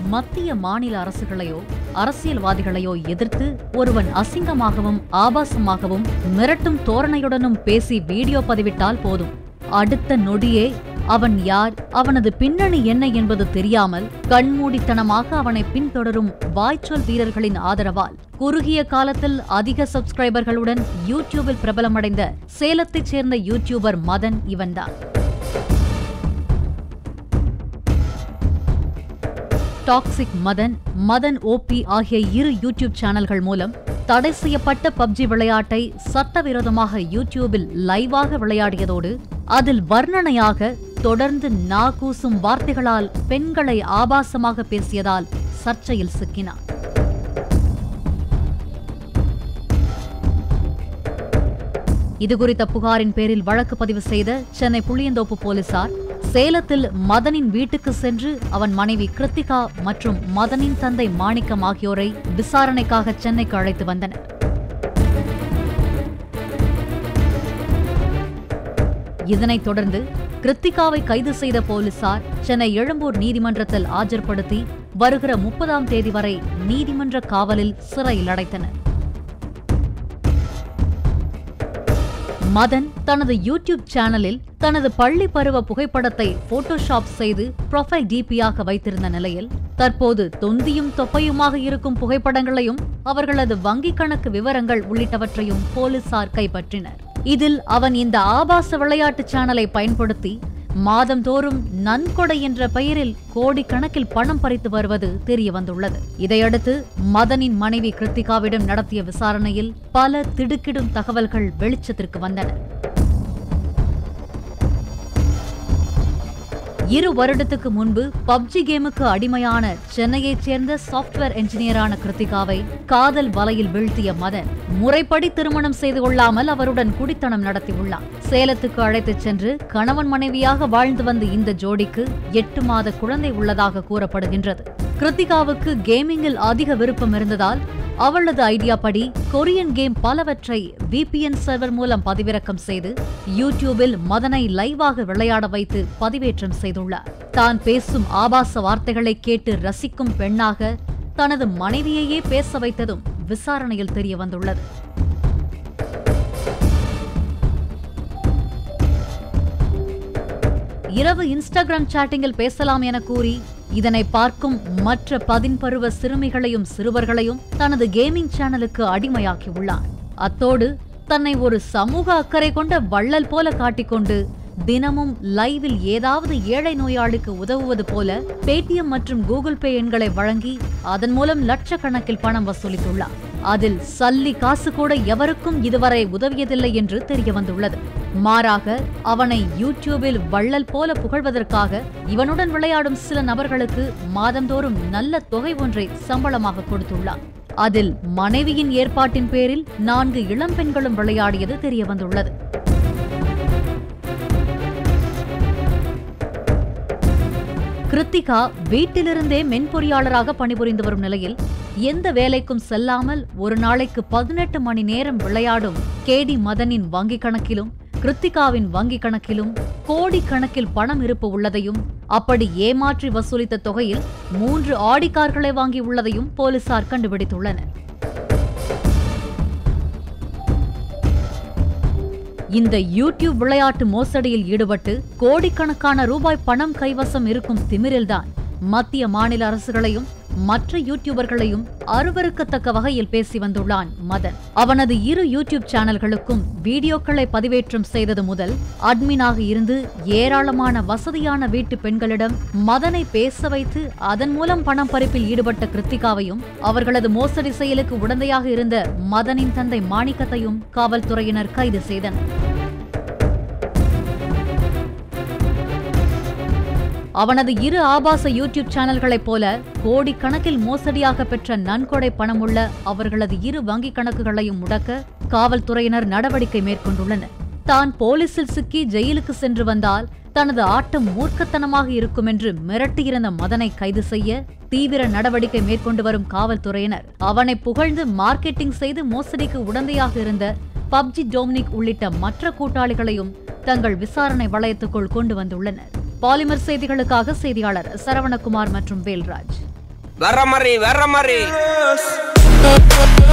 மத்திய மாநில அரசுகளையோ அரசியல்வாதிகளையோ எதிர்த்து ஒருவன் அசிங்கமாகவும் ஆபாசமாகவும் மிரட்டும் தோரணையுடனும் பேசி வீடியோ பதிவிட்டால் போதும் அடுத்த நொடியே அவன் யார் அவனது பின்னணி என்ன என்பது தெரியாமல் கண்மூடித்தனமாக அவனை பின்தொடரும் வாய்ச்சொல் வீரர்களின் ஆதரவால் குறுகிய காலத்தில் அதிக சப்ஸ்கிரைபர்களுடன் யூடியூபில் பிரபலமடைந்த சேலத்தைச் சேர்ந்த யூடியூபர் மதன் இவன்தான் டாக்ஸிக் மதன் மதன் ஓபி ஆகிய இரு யூடியூப் சேனல்கள் மூலம் தடை செய்யப்பட்ட பப்ஜி விளையாட்டை சட்டவிரோதமாக யூடியூபில் லைவாக விளையாடியதோடு அதில் வர்ணனையாக தொடர்ந்து நாகூசும் வார்த்தைகளால் பெண்களை ஆபாசமாக பேசியதால் சர்ச்சையில் சிக்கினார் இதுகுறித்த புகாரின் பேரில் வழக்கு பதிவு செய்த சென்னை புளியந்தோப்பு போலீசார் சேலத்தில் மதனின் வீட்டுக்கு சென்று அவன் மனைவி கிருத்திகா மற்றும் மதனின் தந்தை மாணிக்கம் ஆகியோரை விசாரணைக்காக சென்னைக்கு அழைத்து வந்தனர் இதனைத் தொடர்ந்து கிருத்திகாவை கைது செய்த போலீசார் சென்னை எழும்பூர் நீதிமன்றத்தில் ஆஜர்படுத்தி வருகிற முப்பதாம் தேதி வரை நீதிமன்ற காவலில் சிறையில் அடைத்தனர் மதன் தனது யூடியூப் சேனலில் தனது பள்ளி பருவ புகைப்படத்தை போட்டோஷாப் செய்து ப்ரொஃபைல் டிபியாக வைத்திருந்த நிலையில் தற்போது தொந்தியும் தொப்பையுமாக இருக்கும் புகைப்படங்களையும் அவர்களது வங்கிக் கணக்கு விவரங்கள் உள்ளிட்டவற்றையும் போலீசார் கைப்பற்றினர் இதில் அவன் இந்த ஆபாச விளையாட்டு சேனலை பயன்படுத்தி மாதந்தோறும் நன்கொடை என்ற பெயரில் கோடிக்கணக்கில் பணம் பறித்து வருவது தெரிய வந்துள்ளது இதையடுத்து மதனின் மனைவி கிருத்திகாவிடம் நடத்திய விசாரணையில் பல திடுக்கிடும் தகவல்கள் வெளிச்சத்திற்கு வந்தன இரு வருடத்துக்கு முன்பு பப்ஜி கேமுக்கு அடிமையான சென்னையைச் சேர்ந்த சாஃப்ட்வேர் என்ஜினியரான கிருத்திகாவை காதல் வலையில் வீழ்த்திய மதன் முறைப்படி திருமணம் செய்து கொள்ளாமல் அவருடன் குடித்தனம் நடத்தியுள்ளார் சேலத்துக்கு அழைத்துச் சென்று கணவன் மனைவியாக வாழ்ந்து வந்த இந்த ஜோடிக்கு எட்டு மாத குழந்தை உள்ளதாக கூறப்படுகின்றது கிருத்திகாவுக்கு கேமிங்கில் அதிக விருப்பம் இருந்ததால் அவளது ஐடியா படி கொரியன் கேம் பலவற்றை விபிஎன் சர்வர் மூலம் பதிவிறக்கம் செய்து யூடியூபில் மதனை லைவாக விளையாட வைத்து பதிவேற்றம் செய்துள்ளார் தான் பேசும் ஆபாச வார்த்தைகளை கேட்டு ரசிக்கும் பெண்ணாக தனது மனைவியையே பேச வைத்ததும் விசாரணையில் தெரிய வந்துள்ளது இரவு இன்ஸ்டாகிராம் சாட்டிங்கில் பேசலாம் என கூறி இதனை பார்க்கும் மற்ற பதின்பருவ சிறுமிகளையும் சிறுவர்களையும் தனது கேமிங் சேனலுக்கு அடிமையாக்கியுள்ளார் அத்தோடு தன்னை ஒரு சமூக அக்கறை கொண்ட வள்ளல் போல காட்டிக்கொண்டு தினமும் லைவில் ஏதாவது ஏழை நோயாளிக்கு உதவுவது போல பேடிஎம் மற்றும் கூகுள் பே எண்களை வழங்கி அதன் மூலம் லட்சக்கணக்கில் பணம் வசூலித்துள்ளார் அதில் சல்லி காசு கூட எவருக்கும் இதுவரை உதவியதில்லை என்று தெரிய வந்துள்ளது மாறாக அவனை யூடியூபில் வள்ளல் போல புகழ்வதற்காக இவனுடன் விளையாடும் சில நபர்களுக்கு மாதந்தோறும் நல்ல தொகை ஒன்றை சம்பளமாக கொடுத்துள்ளார் அதில் மனைவியின் ஏற்பாட்டின் பேரில் நான்கு இளம்பெண்களும் விளையாடியது தெரிய வந்துள்ளது கிருத்திகா வீட்டிலிருந்தே மென்பொறியாளராக பணிபுரிந்து வரும் நிலையில் எந்த வேலைக்கும் செல்லாமல் ஒரு நாளைக்கு பதினெட்டு மணி நேரம் விளையாடும் கேடி மதனின் வங்கிக் கணக்கிலும் கிருத்திகாவின் வங்கிக் கணக்கிலும் கோடி கணக்கில் பணம் இருப்பு உள்ளதையும் அப்படி ஏமாற்றி வசூலித்த தொகையில் மூன்று ஆடி கார்களை வாங்கி உள்ளதையும் போலீசார் கண்டுபிடித்துள்ளனர் இந்த யூடியூப் விளையாட்டு மோசடியில் ஈடுபட்டு கோடிக்கணக்கான ரூபாய் பணம் கைவசம் இருக்கும் திமிரில்தான் மத்திய மாநில அரசுகளையும் மற்ற யூடியூபர்களையும் அருவருக்கத்தக்க வகையில் பேசி வந்துள்ளான் மதன் அவனது இரு யூடியூப் சேனல்களுக்கும் வீடியோக்களை பதிவேற்றம் செய்தது முதல் அட்மினாக இருந்து ஏராளமான வசதியான வீட்டு பெண்களிடம் மதனை பேச வைத்து அதன் மூலம் பணம் பறிப்பில் ஈடுபட்ட கிருத்திகாவையும் அவர்களது மோசடி செயலுக்கு உடந்தையாக இருந்த மதனின் தந்தை மாணிக்கத்தையும் காவல்துறையினர் கைது செய்தனர் அவனது இரு ஆபாச யூடியூப் சேனல்களைப் போல கோடிக்கணக்கில் மோசடியாக பெற்ற நன்கொடை பணமுள்ள அவர்களது இரு வங்கிக் கணக்குகளையும் முடக்க காவல்துறையினர் நடவடிக்கை மேற்கொண்டுள்ளனர் தான் போலீசில் சிக்கி ஜெயிலுக்கு சென்று வந்தால் தனது ஆட்டம் மூர்க்கத்தனமாக இருக்கும் என்று மிரட்டியிருந்த மதனை கைது செய்ய தீவிர நடவடிக்கை மேற்கொண்டு வரும் காவல்துறையினர் அவனை புகழ்ந்து மார்க்கெட்டிங் செய்து மோசடிக்கு உடந்தையாக இருந்த பப்ஜி டோமினிக் உள்ளிட்ட மற்ற கூட்டாளிகளையும் தங்கள் விசாரணை வளையத்துக்குள் கொண்டு வந்துள்ளனர் பாலிமர் செய்திகளுக்காக செய்தியாளர் சரவணகுமார் மற்றும் வேல்ராஜ் வேற மாதிரி வேற மாதிரி